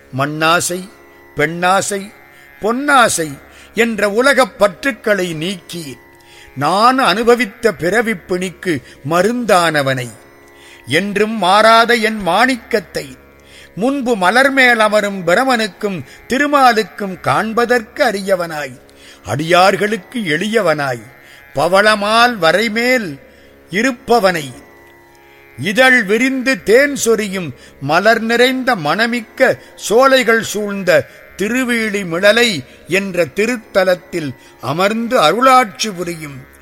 மண்ணாசை பெண்ணாசை பொன்னாசை என்ற உலகப் பற்றுக்களை நீக்கி நான் அனுபவித்த பிறவிப் பிணிக்கு மருந்தானவனை என்றும் மாறாத என் மாணிக்கத்தை முன்பு மலர் மேல் அமரும் பிரமனுக்கும் திருமாலுக்கும் காண்பதற்கு அரியவனாய் அடியார்களுக்கு எளியவனாய் பவளமால் வரைமேல் இருப்பவனை இதழ் விரிந்து தேன் சொரியும் மலர் நிறைந்த மணமிக்க சோலைகள் சூழ்ந்த திருவீழி மிளலை என்ற திருத்தலத்தில் அமர்ந்து அருளாட்சி புரியும்